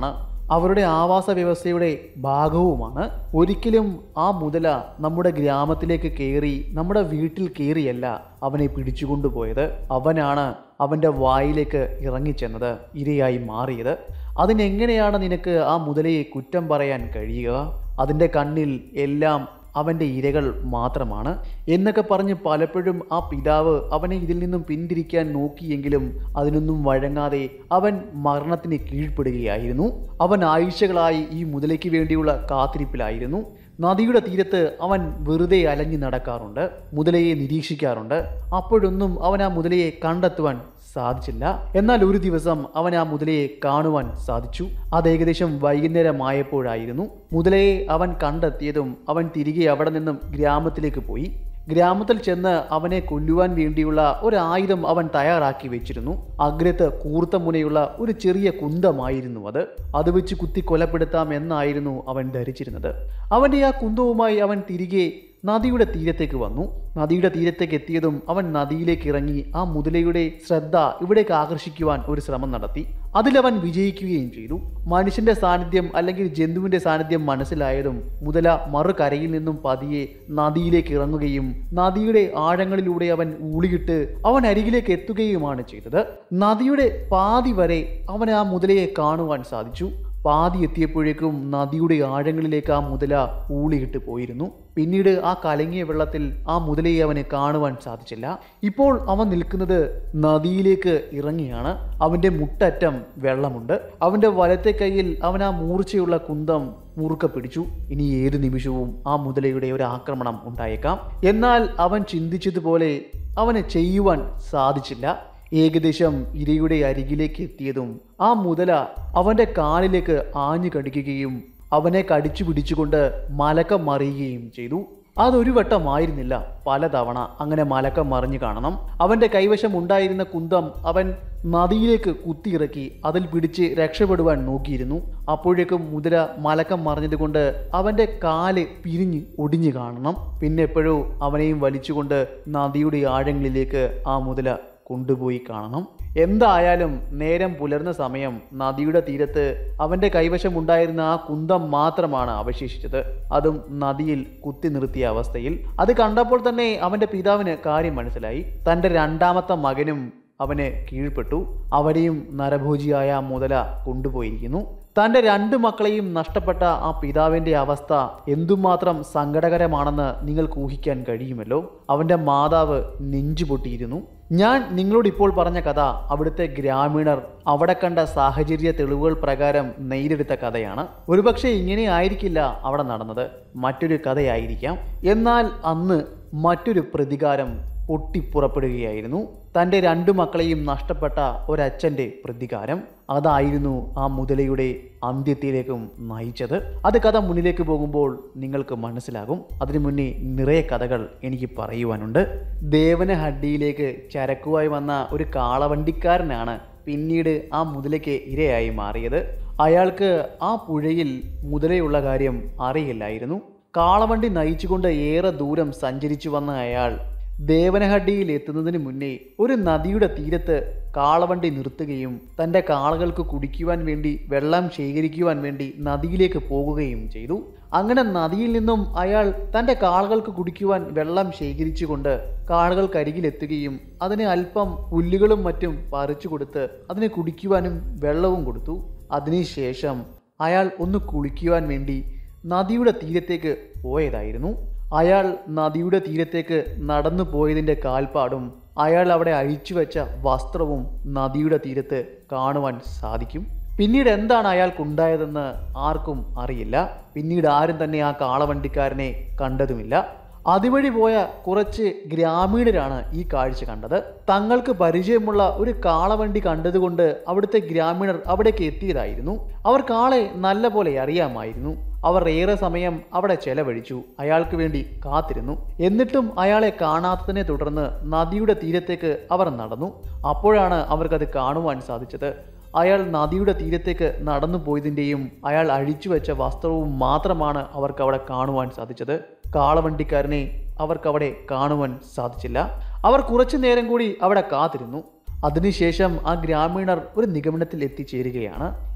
അവരുടെ ആവാസ വ്യവസ്ഥയുടെ ഭാഗവുമാണ് ഒരിക്കലും ആ മുതല നമ്മുടെ ഗ്രാമത്തിലേക്ക് കയറി നമ്മുടെ വീട്ടിൽ കയറിയല്ല അവനെ പിടിച്ചുകൊണ്ടുപോയത് അവനാണ് അവൻ്റെ വായിലേക്ക് ഇറങ്ങിച്ചെന്നത് ഇരയായി മാറിയത് അതിനെങ്ങനെയാണ് നിനക്ക് ആ മുതലയെ കുറ്റം പറയാൻ കഴിയുക അതിൻ്റെ കണ്ണിൽ എല്ലാം അവൻ്റെ ഇരകൾ മാത്രമാണ് എന്നൊക്കെ പറഞ്ഞ് പലപ്പോഴും ആ പിതാവ് അവനെ ഇതിൽ നിന്നും പിന്തിരിക്കാൻ നോക്കിയെങ്കിലും അതിനൊന്നും വഴങ്ങാതെ അവൻ മരണത്തിന് കീഴ്പ്പെടുകയായിരുന്നു അവൻ ആഴ്ചകളായി ഈ മുതലയ്ക്ക് വേണ്ടിയുള്ള കാത്തിരിപ്പിലായിരുന്നു നദിയുടെ തീരത്ത് അവൻ വെറുതെ അലഞ്ഞു നടക്കാറുണ്ട് മുതലയെ നിരീക്ഷിക്കാറുണ്ട് അപ്പോഴൊന്നും അവൻ ആ മുതലയെ കണ്ടെത്തുവാൻ സാധിച്ചില്ല എന്നാൽ ഒരു ദിവസം അവൻ ആ മുതലയെ കാണുവാൻ സാധിച്ചു അത് ഏകദേശം വൈകുന്നേരമായപ്പോഴായിരുന്നു മുതലയെ അവൻ കണ്ടെത്തിയതും അവൻ തിരികെ അവിടെ നിന്നും ഗ്രാമത്തിലേക്ക് പോയി ഗ്രാമത്തിൽ ചെന്ന് അവനെ കൊല്ലുവാൻ വേണ്ടിയുള്ള ഒരു ആയുധം അവൻ തയ്യാറാക്കി വെച്ചിരുന്നു അഗ്രത്ത് കൂർത്ത മുനയുള്ള ഒരു ചെറിയ കുന്തമായിരുന്നു അത് അത് വെച്ച് കുത്തി കൊലപ്പെടുത്താം എന്നായിരുന്നു അവൻ ധരിച്ചിരുന്നത് അവൻ്റെ ആ കുന്തവുമായി അവൻ തിരികെ നദിയുടെ തീരത്തേക്ക് വന്നു നദിയുടെ തീരത്തേക്ക് എത്തിയതും അവൻ നദിയിലേക്ക് ഇറങ്ങി ആ മുതലയുടെ ശ്രദ്ധ ഇവിടേക്ക് ആകർഷിക്കുവാൻ ഒരു ശ്രമം നടത്തി അതിലവൻ വിജയിക്കുകയും ചെയ്തു മനുഷ്യന്റെ സാന്നിധ്യം അല്ലെങ്കിൽ ജന്തുവിന്റെ സാന്നിധ്യം മനസ്സിലായതും മുതല മറുകരയിൽ നിന്നും പതിയെ നദിയിലേക്ക് ഇറങ്ങുകയും നദിയുടെ ആഴങ്ങളിലൂടെ അവൻ ഊളിയിട്ട് അവൻ അരികിലേക്ക് എത്തുകയുമാണ് ചെയ്തത് നദിയുടെ പാതി വരെ അവൻ ആ മുതലയെ കാണുവാൻ സാധിച്ചു പാതി എത്തിയപ്പോഴേക്കും നദിയുടെ ആഴങ്ങളിലേക്ക് ആ മുതല ഊളിയിട്ട് പോയിരുന്നു പിന്നീട് ആ കലങ്ങിയ വെള്ളത്തിൽ ആ മുതലയെ അവന് കാണുവാൻ സാധിച്ചില്ല ഇപ്പോൾ അവൻ നിൽക്കുന്നത് നദിയിലേക്ക് ഇറങ്ങിയാണ് അവൻ്റെ മുട്ടറ്റം വെള്ളമുണ്ട് അവൻ്റെ വലത്തെ കൈയിൽ അവൻ ആ മൂർച്ചയുള്ള കുന്തം മുറുക്ക പിടിച്ചു ഇനി ഏത് നിമിഷവും ആ മുതലയുടെ ഒരു ആക്രമണം ഉണ്ടായേക്കാം എന്നാൽ അവൻ ചിന്തിച്ചതുപോലെ അവന് ചെയ്യുവാൻ സാധിച്ചില്ല ഏകദേശം ഇരയുടെ അരികിലേക്ക് എത്തിയതും ആ മുതല അവൻ്റെ കാലിലേക്ക് ആഞ്ഞു കടിക്കുകയും അവനെ കടിച്ചു പിടിച്ചുകൊണ്ട് മലക്കം മറിയുകയും ചെയ്തു അതൊരു വട്ടമായിരുന്നില്ല പലതവണ അങ്ങനെ മലക്കം മറിഞ്ഞു കാണണം അവൻ്റെ കൈവശം ഉണ്ടായിരുന്ന കുന്തം അവൻ നദിയിലേക്ക് കുത്തിയിറക്കി അതിൽ പിടിച്ച് രക്ഷപ്പെടുവാൻ നോക്കിയിരുന്നു അപ്പോഴേക്കും മുതല മലക്കം മറിഞ്ഞതുകൊണ്ട് അവൻ്റെ കാല് പിരിഞ്ഞ് ഒടിഞ്ഞു കാണണം പിന്നെ എപ്പോഴോ അവനെയും വലിച്ചുകൊണ്ട് നദിയുടെ ആഴങ്ങളിലേക്ക് ആ മുതല കൊണ്ടുപോയി കാണണം എന്തായാലും നേരം പുലർന്ന സമയം നദിയുടെ തീരത്ത് അവൻ്റെ കൈവശമുണ്ടായിരുന്ന ആ കുന്തം മാത്രമാണ് അവശേഷിച്ചത് അതും നദിയിൽ കുത്തി നിർത്തിയ അവസ്ഥയിൽ അത് കണ്ടപ്പോൾ തന്നെ അവൻ്റെ പിതാവിന് കാര്യം മനസ്സിലായി തൻ്റെ രണ്ടാമത്തെ മകനും അവന് കീഴ്പ്പെട്ടു അവരെയും നരഭോജിയായ ആ മുതല കൊണ്ടുപോയിരിക്കുന്നു തൻ്റെ രണ്ട് മക്കളെയും നഷ്ടപ്പെട്ട ആ പിതാവിൻ്റെ അവസ്ഥ എന്തുമാത്രം സങ്കടകരമാണെന്ന് നിങ്ങൾക്ക് ഊഹിക്കാൻ കഴിയുമല്ലോ അവൻ്റെ മാതാവ് നെഞ്ചുപൊട്ടിയിരുന്നു ഞാൻ നിങ്ങളോട് ഇപ്പോൾ പറഞ്ഞ കഥ അവിടുത്തെ ഗ്രാമീണർ അവിടെ കണ്ട സാഹചര്യ തെളിവുകൾ പ്രകാരം നെയ്തെടുത്ത കഥയാണ് ഒരുപക്ഷെ ഇങ്ങനെ ആയിരിക്കില്ല അവിടെ നടന്നത് മറ്റൊരു കഥയായിരിക്കാം എന്നാൽ അന്ന് മറ്റൊരു പ്രതികാരം പൊട്ടിപ്പുറപ്പെടുകയായിരുന്നു തൻ്റെ രണ്ടു മക്കളെയും നഷ്ടപ്പെട്ട ഒരച്ഛൻ്റെ പ്രതികാരം അതായിരുന്നു ആ മുതലയുടെ അന്ത്യത്തിലേക്കും നയിച്ചത് അത് കഥ മുന്നിലേക്ക് പോകുമ്പോൾ നിങ്ങൾക്ക് മനസ്സിലാകും അതിനു മുന്നേ നിറയെ കഥകൾ എനിക്ക് പറയുവാനുണ്ട് ദേവനഹഡ്ഡിയിലേക്ക് ചരക്കുമായി വന്ന ഒരു കാളവണ്ടിക്കാരനാണ് പിന്നീട് ആ മുതലയ്ക്ക് ഇരയായി മാറിയത് അയാൾക്ക് ആ പുഴയിൽ മുതലയുള്ള കാര്യം അറിയില്ലായിരുന്നു കാളവണ്ടി നയിച്ചുകൊണ്ട് ഏറെ ദൂരം സഞ്ചരിച്ചു വന്ന അയാൾ ദേവനഹഡ്ഡിയിൽ എത്തുന്നതിന് മുന്നേ ഒരു നദിയുടെ തീരത്ത് കാളവണ്ടി നിർത്തുകയും തൻ്റെ കാളകൾക്ക് കുടിക്കുവാൻ വേണ്ടി വെള്ളം ശേഖരിക്കുവാൻ വേണ്ടി നദിയിലേക്ക് പോകുകയും ചെയ്തു അങ്ങനെ നദിയിൽ നിന്നും അയാൾ തൻ്റെ കാളകൾക്ക് കുടിക്കുവാൻ വെള്ളം ശേഖരിച്ചുകൊണ്ട് കാളകൾക്കരികിലെത്തുകയും അതിന് അല്പം പുല്ലുകളും മറ്റും പറിച്ചു കൊടുത്ത് അതിന് കുടിക്കുവാനും വെള്ളവും കൊടുത്തു അതിനുശേഷം അയാൾ ഒന്ന് കുളിക്കുവാൻ വേണ്ടി നദിയുടെ തീരത്തേക്ക് പോയതായിരുന്നു അയാൾ നദിയുടെ തീരത്തേക്ക് നടന്നു പോയതിൻ്റെ കാൽപ്പാടും അയാൾ അവിടെ അഴിച്ചു വെച്ച വസ്ത്രവും നദിയുടെ തീരത്ത് കാണുവാൻ സാധിക്കും പിന്നീട് എന്താണ് അയാൾക്കുണ്ടായതെന്ന് ആർക്കും അറിയില്ല പിന്നീട് ആരും തന്നെ ആ കാളവണ്ടിക്കാരനെ കണ്ടതുമില്ല അതുവഴി പോയ കുറച്ച് ഗ്രാമീണരാണ് ഈ കാഴ്ച കണ്ടത് തങ്ങൾക്ക് പരിചയമുള്ള ഒരു കാളവണ്ടി കണ്ടതുകൊണ്ട് അവിടുത്തെ ഗ്രാമീണർ അവിടേക്ക് എത്തിയതായിരുന്നു അവർ കാളെ നല്ല പോലെ അറിയാമായിരുന്നു അവർ ഏറെ സമയം അവിടെ ചെലവഴിച്ചു അയാൾക്ക് വേണ്ടി കാത്തിരുന്നു എന്നിട്ടും അയാളെ കാണാത്തതിനെ തുടർന്ന് നദിയുടെ തീരത്തേക്ക് അവർ നടന്നു അപ്പോഴാണ് അവർക്കത് കാണുവാൻ സാധിച്ചത് അയാൾ നദിയുടെ തീരത്തേക്ക് നടന്നു പോയതിൻ്റെയും അയാൾ അഴിച്ചു വെച്ച വസ്ത്രവും മാത്രമാണ് അവർക്ക് അവിടെ കാണുവാൻ സാധിച്ചത് കാളവണ്ടിക്കാരനെ അവർക്കവിടെ കാണുവാൻ സാധിച്ചില്ല അവർ കുറച്ചു നേരം കൂടി അവിടെ കാത്തിരുന്നു അതിനുശേഷം ആ ഗ്രാമീണർ ഒരു നിഗമനത്തിൽ എത്തിച്ചേരുകയാണ്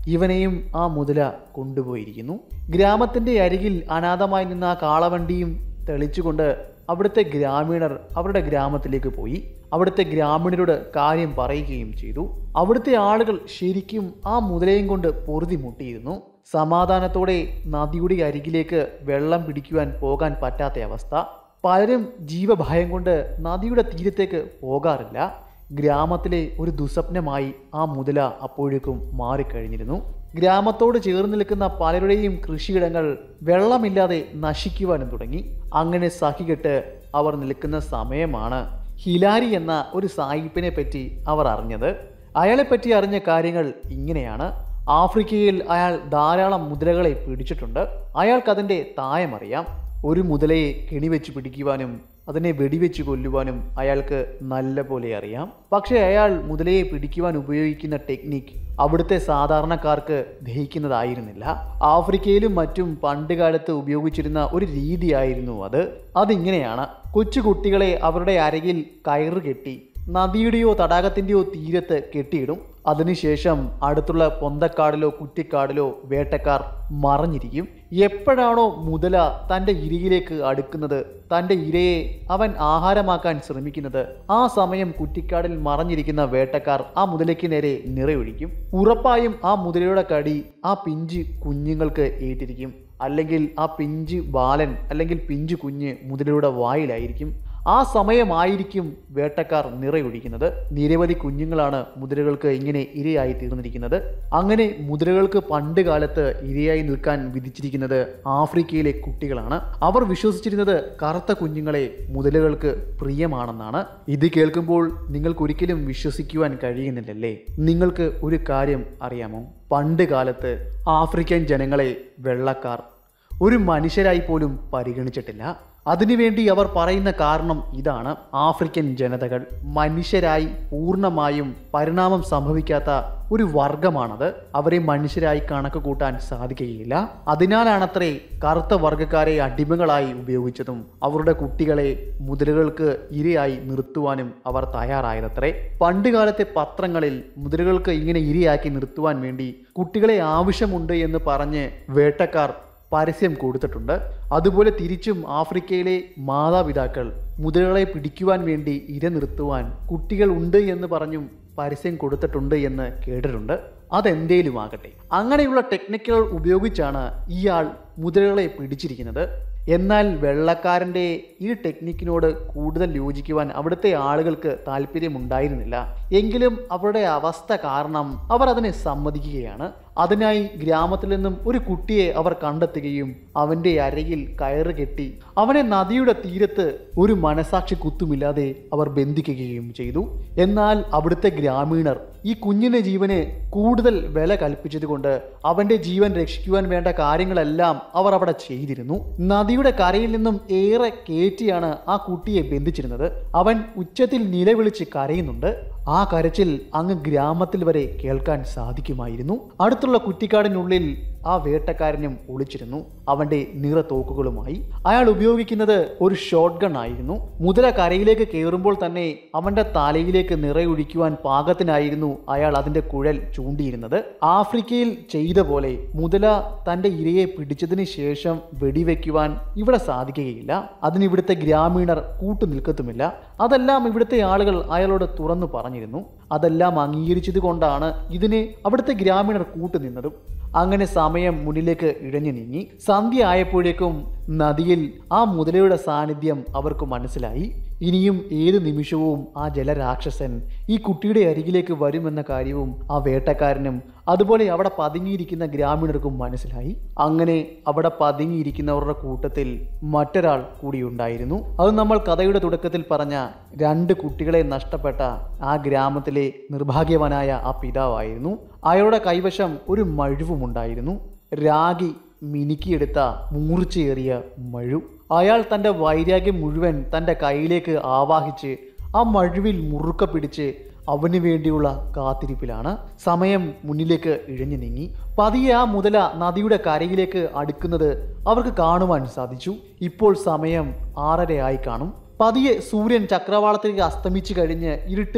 ഇവനെയും ആ മുതല കൊണ്ടുപോയിരിക്കുന്നു ഗ്രാമത്തിന്റെ അരികിൽ അനാഥമായി നിന്ന ആ കാളവണ്ടിയും തെളിച്ചുകൊണ്ട് അവിടുത്തെ ഗ്രാമീണർ അവരുടെ ഗ്രാമത്തിലേക്ക് പോയി അവിടുത്തെ ഗ്രാമീണരോട് കാര്യം പറയുകയും ചെയ്തു അവിടുത്തെ ആളുകൾ ശരിക്കും ആ മുതലയും കൊണ്ട് പൊറുതി മുട്ടിയിരുന്നു സമാധാനത്തോടെ നദിയുടെ അരികിലേക്ക് വെള്ളം പിടിക്കുവാൻ പോകാൻ പറ്റാത്ത അവസ്ഥ പലരും ജീവഭയം കൊണ്ട് നദിയുടെ തീരത്തേക്ക് പോകാറില്ല ഗ്രാമത്തിലെ ഒരു ദുസ്വപ്നമായി ആ മുതല അപ്പോഴേക്കും മാറിക്കഴിഞ്ഞിരുന്നു ഗ്രാമത്തോട് ചേർന്ന് നിൽക്കുന്ന പലരുടെയും കൃഷിയിടങ്ങൾ വെള്ളമില്ലാതെ നശിക്കുവാനും തുടങ്ങി അങ്ങനെ സഹികെട്ട് അവർ നിൽക്കുന്ന സമയമാണ് ഹിലാരി എന്ന ഒരു സായിപ്പിനെ പറ്റി അവർ അറിഞ്ഞത് അയാളെപ്പറ്റി അറിഞ്ഞ കാര്യങ്ങൾ ഇങ്ങനെയാണ് ആഫ്രിക്കയിൽ അയാൾ ധാരാളം മുതലകളെ പിടിച്ചിട്ടുണ്ട് അയാൾക്കതിൻ്റെ തായമറിയാം ഒരു മുതലയെ കെണിവെച്ച് പിടിക്കുവാനും അതിനെ വെടിവെച്ച് കൊല്ലുവാനും അയാൾക്ക് നല്ല പോലെ അറിയാം പക്ഷേ അയാൾ മുതലയെ പിടിക്കുവാൻ ഉപയോഗിക്കുന്ന ടെക്നിക്ക് അവിടുത്തെ സാധാരണക്കാർക്ക് ദഹിക്കുന്നതായിരുന്നില്ല ആഫ്രിക്കയിലും മറ്റും പണ്ടുകാലത്ത് ഉപയോഗിച്ചിരുന്ന ഒരു രീതിയായിരുന്നു അത് അതിങ്ങനെയാണ് കൊച്ചു കുട്ടികളെ അവരുടെ അരകിൽ കയറ് കെട്ടി നദിയുടെയോ തടാകത്തിൻ്റെയോ തീരത്ത് കെട്ടിയിടും അതിനുശേഷം അടുത്തുള്ള പൊന്തക്കാടിലോ കുറ്റിക്കാടിലോ വേട്ടക്കാർ മറഞ്ഞിരിക്കും എപ്പോഴാണോ മുതല തൻ്റെ ഇരയിലേക്ക് അടുക്കുന്നത് തൻ്റെ ഇരയെ അവൻ ആഹാരമാക്കാൻ ശ്രമിക്കുന്നത് ആ സമയം കുറ്റിക്കാടിൽ മറഞ്ഞിരിക്കുന്ന വേട്ടക്കാർ ആ മുതലയ്ക്ക് നേരെ നിറയൊഴിക്കും ഉറപ്പായും ആ മുതലയുടെ കടി ആ പിഞ്ച് കുഞ്ഞുങ്ങൾക്ക് ഏറ്റിരിക്കും അല്ലെങ്കിൽ ആ പിഞ്ച് ബാലൻ അല്ലെങ്കിൽ പിഞ്ചു കുഞ്ഞ് മുതലയുടെ വായിലായിരിക്കും ആ സമയമായിരിക്കും വേട്ടക്കാർ നിറയൊഴിക്കുന്നത് നിരവധി കുഞ്ഞുങ്ങളാണ് മുതിരകൾക്ക് ഇങ്ങനെ ഇരയായി തീർന്നിരിക്കുന്നത് അങ്ങനെ മുതിരകൾക്ക് പണ്ട് കാലത്ത് ഇരയായി നിൽക്കാൻ വിധിച്ചിരിക്കുന്നത് ആഫ്രിക്കയിലെ കുട്ടികളാണ് അവർ വിശ്വസിച്ചിരുന്നത് കറുത്ത കുഞ്ഞുങ്ങളെ മുതലുകൾക്ക് പ്രിയമാണെന്നാണ് ഇത് കേൾക്കുമ്പോൾ നിങ്ങൾക്കൊരിക്കലും വിശ്വസിക്കുവാൻ കഴിയുന്നില്ലല്ലേ നിങ്ങൾക്ക് ഒരു കാര്യം അറിയാമോ പണ്ട് കാലത്ത് ആഫ്രിക്കൻ ജനങ്ങളെ വെള്ളക്കാർ ഒരു മനുഷ്യരായി പോലും പരിഗണിച്ചിട്ടില്ല അതിനുവേണ്ടി അവർ പറയുന്ന കാരണം ഇതാണ് ആഫ്രിക്കൻ ജനതകൾ മനുഷ്യരായി പൂർണ്ണമായും പരിണാമം സംഭവിക്കാത്ത ഒരു വർഗമാണത് അവരെ മനുഷ്യരായി കണക്ക് കൂട്ടാൻ സാധിക്കുകയില്ല അതിനാലാണത്രേ കറുത്ത വർഗക്കാരെ അടിമകളായി ഉപയോഗിച്ചതും അവരുടെ കുട്ടികളെ മുതലുകൾക്ക് ഇരയായി നിർത്തുവാനും അവർ തയ്യാറായതത്രേ പണ്ടുകാലത്തെ പത്രങ്ങളിൽ മുതലുകൾക്ക് ഇങ്ങനെ ഇരയാക്കി നിർത്തുവാൻ വേണ്ടി കുട്ടികളെ ആവശ്യമുണ്ട് എന്ന് പറഞ്ഞ് വേട്ടക്കാർ പരസ്യം കൊടുത്തിട്ടുണ്ട് അതുപോലെ തിരിച്ചും ആഫ്രിക്കയിലെ മാതാപിതാക്കൾ മുതലുകളെ പിടിക്കുവാൻ വേണ്ടി ഇര നിർത്തുവാൻ കുട്ടികൾ ഉണ്ട് എന്ന് പറഞ്ഞും പരസ്യം കൊടുത്തിട്ടുണ്ട് എന്ന് കേട്ടിട്ടുണ്ട് അതെന്തേലും ആകട്ടെ അങ്ങനെയുള്ള ടെക്നിക്കുകൾ ഉപയോഗിച്ചാണ് ഇയാൾ മുതലുകളെ പിടിച്ചിരിക്കുന്നത് എന്നാൽ വെള്ളക്കാരൻ്റെ ഈ ടെക്നിക്കിനോട് കൂടുതൽ യോജിക്കുവാൻ അവിടുത്തെ ആളുകൾക്ക് താല്പര്യമുണ്ടായിരുന്നില്ല എങ്കിലും അവരുടെ അവസ്ഥ കാരണം അവർ അതിനെ സമ്മതിക്കുകയാണ് അതിനായി ഗ്രാമത്തിൽ നിന്നും ഒരു കുട്ടിയെ അവർ കണ്ടെത്തുകയും അവൻ്റെ അരയിൽ കയറ് കെട്ടി അവനെ നദിയുടെ തീരത്ത് ഒരു മനസാക്ഷി കുത്തുമില്ലാതെ അവർ ബന്ധിക്കുകയും ചെയ്തു എന്നാൽ അവിടുത്തെ ഗ്രാമീണർ ഈ കുഞ്ഞിൻ്റെ ജീവന് കൂടുതൽ വില കൽപ്പിച്ചതുകൊണ്ട് അവൻ്റെ ജീവൻ രക്ഷിക്കുവാൻ വേണ്ട കാര്യങ്ങളെല്ലാം അവർ അവിടെ ചെയ്തിരുന്നു നദിയുടെ കരയിൽ നിന്നും ഏറെ കയറ്റിയാണ് ആ കുട്ടിയെ ബന്ധിച്ചിരുന്നത് അവൻ ഉച്ചത്തിൽ നിലവിളിച്ച് കരയുന്നുണ്ട് ആ കരച്ചിൽ അങ്ങ് ഗ്രാമത്തിൽ വരെ കേൾക്കാൻ സാധിക്കുമായിരുന്നു അടുത്തുള്ള കുറ്റിക്കാടിനുള്ളിൽ ആ വേട്ടക്കാരനും ഒളിച്ചിരുന്നു അവന്റെ നിറ തോക്കുകളുമായി അയാൾ ഉപയോഗിക്കുന്നത് ഒരു ഷോട്ട് ഗൺ ആയിരുന്നു മുതല കരയിലേക്ക് കയറുമ്പോൾ തന്നെ അവന്റെ തലയിലേക്ക് നിറയൊഴിക്കുവാൻ പാകത്തിനായിരുന്നു അയാൾ അതിന്റെ കുഴൽ ചൂണ്ടിയിരുന്നത് ആഫ്രിക്കയിൽ ചെയ്ത പോലെ മുതല തന്റെ ഇരയെ പിടിച്ചതിന് ശേഷം വെടിവെക്കുവാൻ ഇവിടെ സാധിക്കുകയില്ല അതിന് ഇവിടുത്തെ ഗ്രാമീണർ കൂട്ടുനിൽക്കത്തുമില്ല അതെല്ലാം ഇവിടുത്തെ ആളുകൾ അയാളോട് തുറന്നു പറഞ്ഞിരുന്നു അതെല്ലാം അംഗീകരിച്ചത് കൊണ്ടാണ് ഇതിന് അവിടുത്തെ ഗ്രാമീണർ കൂട്ടുനിന്നതും അങ്ങനെ സമയം മുന്നിലേക്ക് ഇഴഞ്ഞു നീങ്ങി സന്ധ്യ ആയപ്പോഴേക്കും നദിയിൽ ആ മുതലയുടെ സാന്നിധ്യം അവർക്ക് മനസ്സിലായി ഇനിയും ഏത് നിമിഷവും ആ ജലരാക്ഷസൻ ഈ കുട്ടിയുടെ അരികിലേക്ക് വരുമെന്ന കാര്യവും ആ വേട്ടക്കാരനും അതുപോലെ അവിടെ പതുങ്ങിയിരിക്കുന്ന ഗ്രാമീണർക്കും മനസ്സിലായി അങ്ങനെ അവിടെ പതുങ്ങിയിരിക്കുന്നവരുടെ കൂട്ടത്തിൽ മറ്റൊരാൾ കൂടി ഉണ്ടായിരുന്നു അത് നമ്മൾ കഥയുടെ തുടക്കത്തിൽ പറഞ്ഞ രണ്ട് കുട്ടികളെ നഷ്ടപ്പെട്ട ആ ഗ്രാമത്തിലെ നിർഭാഗ്യവനായ ആ പിതാവായിരുന്നു അയാളുടെ കൈവശം ഒരു മഴുവുമുണ്ടായിരുന്നു രാഗി മിനുക്കിയെടുത്ത മൂർച്ചയേറിയ മഴു അയാൾ തൻ്റെ വൈരാഗ്യം മുഴുവൻ തൻ്റെ കയ്യിലേക്ക് ആവാഹിച്ച് ആ മഴുവിൽ മുറുക്ക പിടിച്ച് അവന് വേണ്ടിയുള്ള കാത്തിരിപ്പിലാണ് സമയം മുന്നിലേക്ക് ഇഴഞ്ഞു നീങ്ങി പതിയെ ആ മുതല നദിയുടെ കരയിലേക്ക് അടുക്കുന്നത് അവർക്ക് കാണുവാൻ സാധിച്ചു ഇപ്പോൾ സമയം ആറരയായി കാണും പതിയെ സൂര്യൻ ചക്രവാളത്തിലേക്ക് അസ്തമിച്ചു കഴിഞ്ഞ് ഇരുട്ട്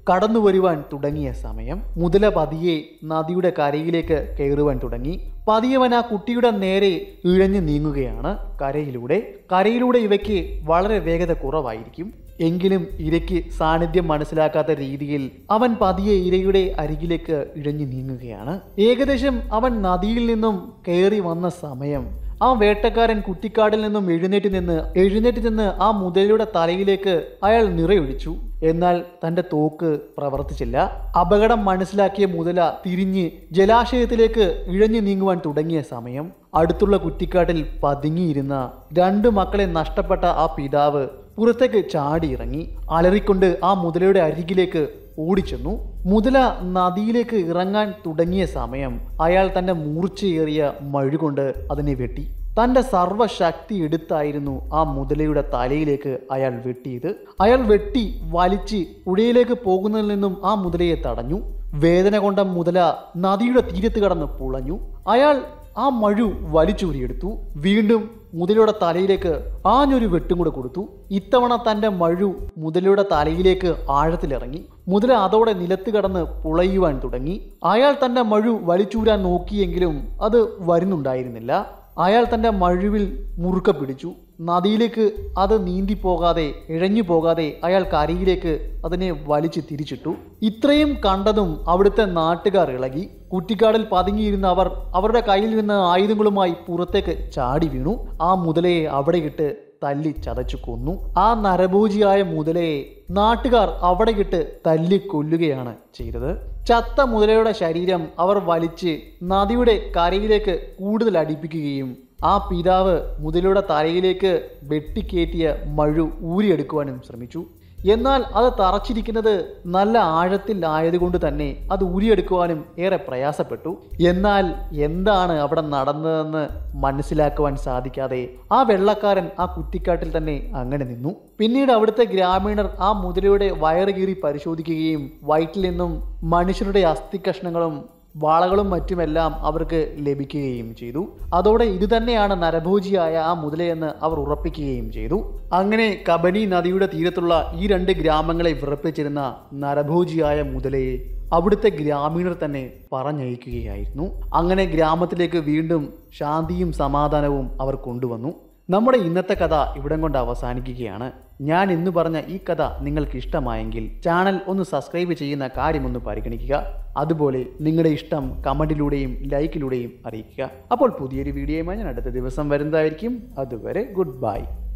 കടന്നു വരുവാൻ തുടങ്ങിയ സമയം മുതല പതിയെ നദിയുടെ കരയിലേക്ക് കയറുവാൻ തുടങ്ങി പതിയവൻ ആ കുട്ടിയുടെ നേരെ ഇഴഞ്ഞു നീങ്ങുകയാണ് കരയിലൂടെ കരയിലൂടെ ഇവയ്ക്ക് വളരെ വേഗത കുറവായിരിക്കും എങ്കിലും ഇരയ്ക്ക് സാന്നിധ്യം മനസ്സിലാക്കാത്ത രീതിയിൽ അവൻ പതിയെ ഇരയുടെ അരികിലേക്ക് ഇഴഞ്ഞു നീങ്ങുകയാണ് ഏകദേശം അവൻ നദിയിൽ നിന്നും കയറി വന്ന സമയം ആ വേട്ടക്കാരൻ കുറ്റിക്കാടിൽ നിന്നും എഴുന്നേറ്റ് നിന്ന് എഴുന്നേറ്റ് നിന്ന് ആ മുതലയുടെ തലയിലേക്ക് അയാൾ നിറയൊഴിച്ചു എന്നാൽ തന്റെ തോക്ക് പ്രവർത്തിച്ചില്ല അപകടം മനസ്സിലാക്കിയ മുതല തിരിഞ്ഞ് ജലാശയത്തിലേക്ക് ഇഴഞ്ഞു നീങ്ങുവാൻ തുടങ്ങിയ സമയം അടുത്തുള്ള കുറ്റിക്കാട്ടിൽ പതുങ്ങിയിരുന്ന രണ്ട് മക്കളെ നഷ്ടപ്പെട്ട ആ പിതാവ് പുറത്തേക്ക് ചാടിയിറങ്ങി അലറിക്കൊണ്ട് ആ മുതലയുടെ അരികിലേക്ക് ഓടിച്ചെന്നു മുതല നദിയിലേക്ക് ഇറങ്ങാൻ തുടങ്ങിയ സമയം അയാൾ തന്റെ മൂർച്ചയേറിയ മഴുകൊണ്ട് അതിനെ വെട്ടി തന്റെ സർവശക്തി എടുത്തായിരുന്നു ആ മുതലയുടെ തലയിലേക്ക് അയാൾ വെട്ടിയത് അയാൾ വെട്ടി വലിച്ച് പുഴയിലേക്ക് പോകുന്നതിൽ നിന്നും ആ മുതലയെ തടഞ്ഞു വേദന കൊണ്ട മുതല നദിയുടെ തീരത്ത് കടന്ന് പുളഞ്ഞു അയാൾ ആ മഴു വലിച്ചൂരിയെടുത്തു വീണ്ടും മുതലയുടെ തലയിലേക്ക് ആഞ്ഞൊരു വെട്ടും കൂടെ കൊടുത്തു ഇത്തവണ തന്റെ മഴു മുതലയുടെ തലയിലേക്ക് ആഴത്തിലിറങ്ങി മുതല അതോടെ നിലത്ത് കടന്ന് പുളയുവാൻ തുടങ്ങി അയാൾ തന്റെ മഴു വലിച്ചൂരാൻ നോക്കിയെങ്കിലും അത് വരുന്നുണ്ടായിരുന്നില്ല അയാൾ തന്റെ മഴുവിൽ മുറുക്ക പിടിച്ചു നദിയിലേക്ക് അത് നീന്തി പോകാതെ ഇഴഞ്ഞു പോകാതെ അയാൾ കരയിലേക്ക് അതിനെ വലിച്ചു തിരിച്ചിട്ടു ഇത്രയും കണ്ടതും അവിടുത്തെ നാട്ടുകാർ ഇളകി കുറ്റിക്കാടിൽ പതുങ്ങിയിരുന്ന അവർ അവരുടെ കയ്യിൽ നിന്ന് ആയുധങ്ങളുമായി പുറത്തേക്ക് ചാടി വീണു ആ മുതലയെ അവിടെ ഇട്ട് തല്ലി ചതച്ചു കൊന്നു ആ നരഭോജിയായ മുതലയെ നാട്ടുകാർ അവിടെ ഇട്ട് തല്ലി കൊല്ലുകയാണ് ചെയ്തത് ചത്ത മുതലയുടെ ശരീരം അവർ വലിച്ച് നദിയുടെ കരയിലേക്ക് കൂടുതൽ അടുപ്പിക്കുകയും ആ പിതാവ് മുതലയുടെ തലയിലേക്ക് വെട്ടിക്കേറ്റിയ മഴു ഊരിയെടുക്കുവാനും ശ്രമിച്ചു എന്നാൽ അത് തറച്ചിരിക്കുന്നത് നല്ല ആഴത്തിൽ ആയതുകൊണ്ട് തന്നെ അത് ഊരിയെടുക്കുവാനും ഏറെ പ്രയാസപ്പെട്ടു എന്നാൽ എന്താണ് അവിടെ നടന്നതെന്ന് മനസ്സിലാക്കുവാൻ സാധിക്കാതെ ആ വെള്ളക്കാരൻ ആ കുറ്റിക്കാട്ടിൽ തന്നെ അങ്ങനെ നിന്നു പിന്നീട് അവിടുത്തെ ഗ്രാമീണർ ആ മുതലയുടെ വയറ് കീറി പരിശോധിക്കുകയും വയറ്റിൽ നിന്നും മനുഷ്യരുടെ അസ്ഥികഷ്ണങ്ങളും വാളകളും മറ്റുമെല്ലാം അവർക്ക് ലഭിക്കുകയും ചെയ്തു അതോടെ ഇതുതന്നെയാണ് നരഭോജിയായ ആ മുതലയെന്ന് അവർ ഉറപ്പിക്കുകയും ചെയ്തു അങ്ങനെ കബനി നദിയുടെ തീരത്തുള്ള ഈ രണ്ട് ഗ്രാമങ്ങളെ വിറപ്പിച്ചിരുന്ന നരഭോജിയായ മുതലയെ അവിടുത്തെ ഗ്രാമീണർ തന്നെ പറഞ്ഞയക്കുകയായിരുന്നു അങ്ങനെ ഗ്രാമത്തിലേക്ക് വീണ്ടും ശാന്തിയും സമാധാനവും അവർ കൊണ്ടുവന്നു നമ്മുടെ ഇന്നത്തെ കഥ ഇവിടം കൊണ്ട് അവസാനിക്കുകയാണ് ഞാൻ ഇന്ന് പറഞ്ഞ ഈ കഥ നിങ്ങൾക്ക് ഇഷ്ടമായെങ്കിൽ ചാനൽ ഒന്ന് സബ്സ്ക്രൈബ് ചെയ്യുന്ന കാര്യമൊന്ന് പരിഗണിക്കുക അതുപോലെ നിങ്ങളുടെ ഇഷ്ടം കമൻറ്റിലൂടെയും ലൈക്കിലൂടെയും അറിയിക്കുക അപ്പോൾ പുതിയൊരു വീഡിയോയുമായി ഞാൻ അടുത്ത ദിവസം വരുന്നതായിരിക്കും അതുവരെ ഗുഡ് ബൈ